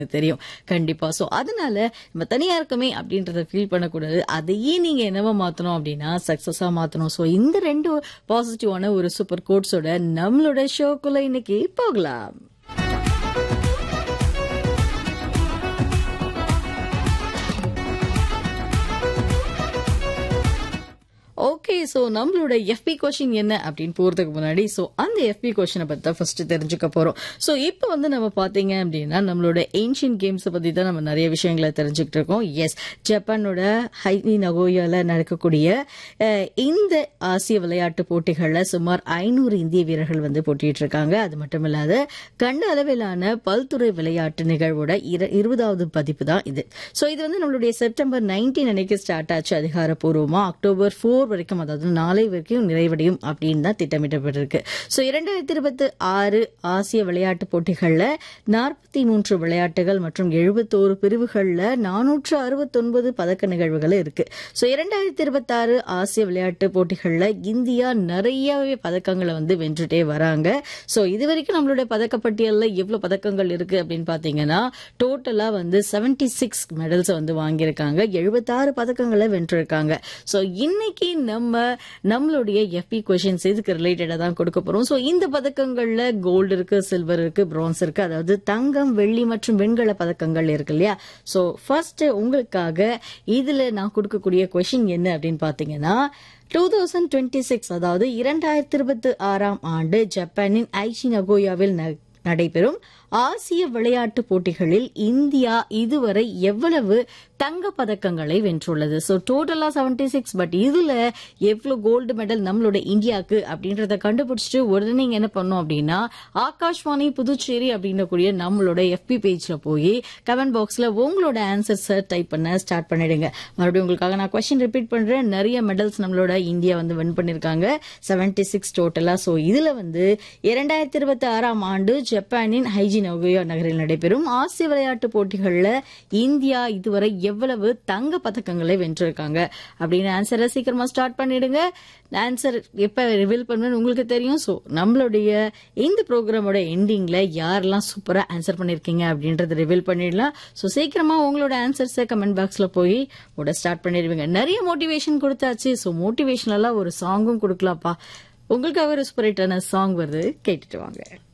தெரியும் கண்டிப்பா சோ அதனால நம்ம தனியா இருக்கமே அப்படின்றத ஃபீல் பண்ணக்கூடாது அதையே நீங்க என்னவா மாத்தணும் அப்படின்னா சக்சஸா மாத்தணும் சோ இந்த ரெண்டு பாசிட்டிவான ஒரு சூப்பர் கோட்ஸோட நம்மளோட ஷோக்குள்ள இன்னைக்கு போகலாம் ஓகே ஸோ நம்மளோட எஃபி கொஷின் என்ன அப்படின்னு போறதுக்கு முன்னாடி ஸோ அந்த எஃபி கொஷினை பத்தி தான் ஃபர்ஸ்ட் தெரிஞ்சுக்க போறோம் ஸோ இப்போ வந்து நம்ம பாத்தீங்க அப்படின்னா நம்மளோட ஏன்ஷியன் கேம்ஸை பத்தி தான் நம்ம நிறைய விஷயங்களை தெரிஞ்சுக்கிட்டு இருக்கோம் எஸ் ஜப்பானோட ஹைனி நகோயால நடக்கக்கூடிய அஹ், இந்த ஆசிய விளையாட்டு போட்டிகளில் சுமார் ஐநூறு இந்திய வீரர்கள் வந்து போட்டிட்டு இருக்காங்க அது மட்டும் இல்லாத கண்ட அளவிலான பல்துறை விளையாட்டு நிகழ்வோட இர- இருபதாவது பதிப்பு தான் இது ஸோ இது வந்து நம்மளுடைய செப்டம்பர் நைன்டீன் அன்னைக்கு ஸ்டார்ட் ஆச்சு அதிகாரப்பூர்வமா அக்டோபர் ஃபோர் வரைக்கும் அதாவது நாளை வரைக்கும் நிறைவடையும் அப்படின்னு தான் திட்டமிடப்பட்டிருக்கு ஸோ இரண்டாயிரத்தி இருபத்தி ஆறு ஆசிய விளையாட்டு போட்டிகளில் நாற்பத்தி மூன்று விளையாட்டுகள் மற்றும் எழுபத்தோரு பிரிவுகளில் நானூற்று அறுபத்தொன்பது பதக்க நிகழ்வுகள் இருக்கு ஸோ இரண்டாயிரத்தி இருபத்தி ஆறு ஆசிய விளையாட்டு போட்டிகளில் இந்தியா நிறையவே பதக்கங்களை வந்து வென்றுட்டே வராங்க ஸோ இது வரைக்கும் நம்மளுடைய பதக்கப்பட்டியலில் எவ்வளவு பதக்கங்கள் இருக்கு அப்படின்னு பார்த்தீங்கன்னா டோட்டலா வந்து 76 சிக்ஸ் மெடல்ஸ் வந்து வாங்கியிருக்காங்க எழுபத்தாறு பதக்கங்களை வென்றிருக்காங்க ஸோ இன்னைக்கு நம்ம நம்மளுடைய எஃபி கொஷின்ஸ் இதுக்கு ரிலேட்டடா தான் கொடுக்க போறோம் ஸோ இந்த பதக்கங்கள்ல கோல்டு இருக்கு சில்வர் இருக்கு பிரான்ஸ் இருக்கு அதாவது தங்கம் வெள்ளி மற்றும் வெண்கல பதக்கங்கள் இருக்கு இல்லையா ஸோ ஃபர்ஸ்ட் உங்களுக்காக இதுல நான் கொடுக்கக்கூடிய கொஷின் என்ன அப்படின்னு பாத்தீங்கன்னா டூ தௌசண்ட் டுவெண்ட்டி சிக்ஸ் அதாவது இரண்டாயிரத்தி இருபத்தி ஆறாம் ஆண்டு ஜப்பானின் ஐச்சி நகோயாவில் ந- நடைபெறும் ஆசிய விளையாட்டு போட்டிகளில் இந்தியா இதுவரை எவ்வளவு தங்க பதக்கங்களை வென்றுள்ளது ஸோ டோட்டலா 76 சிக்ஸ் பட் இதுல எவ்வளவு கோல்டு மெடல் நம்மளோட இந்தியாவுக்கு அப்படின்றத கண்டுபிடிச்சிட்டு உடனே நீங்க என்ன பண்ணோம் அப்படின்னா ஆகாஷ்வாணி புதுச்சேரி அப்படின்னக்கூடிய நம்மளோட எஃபி பேஜ்ல போய் கமெண்ட் பாக்ஸ்ல உங்களோட ஆன்சர்ஸை டைப் பண்ண ஸ்டார்ட் பண்ணிடுங்க மறுபடியும் உங்களுக்காக நான் கொஸ்டின் ரிப்பீட் பண்றேன் நிறைய மெடல்ஸ் நம்மளோட இந்தியா வந்து வின் பண்ணிருக்காங்க 76 சிக்ஸ் டோட்டலா ஸோ இதுல வந்து இரண்டாயிரத்தி இருபத்தி ஆறாம் ஆண்டு ஜப்பானின் ஹைஜி நகோயா நகரில் நடைபெறும் ஆசிய விளையாட்டு போட்டிகளில் இந்தியா இதுவரை எவ்வளவு தங்க பதக்கங்களை வென்றிருக்காங்க அப்படின்னு ஆன்சரை சீக்கிரமா ஸ்டார்ட் பண்ணிடுங்க ஆன்சர் எப்ப ரிவீல் பண்ணுவேன்னு உங்களுக்கு தெரியும் ஸோ நம்மளுடைய இந்த ப்ரோக்ராமோட எண்டிங்ல யாரெல்லாம் சூப்பரா ஆன்சர் பண்ணிருக்கீங்க அப்படின்றத ரிவீல் பண்ணிடலாம் ஸோ சீக்கிரமா உங்களோட ஆன்சர்ஸை கமெண்ட் பாக்ஸ்ல போய் கூட ஸ்டார்ட் பண்ணிடுவீங்க நிறைய மோட்டிவேஷன் கொடுத்தாச்சு ஸோ மோட்டிவேஷனலா ஒரு சாங்கும் கொடுக்கலாம்ப்பா உங்களுக்காக ஒரு சூப்பர் ஹிட்டான சாங் வருது கேட்டுட்டு வாங்க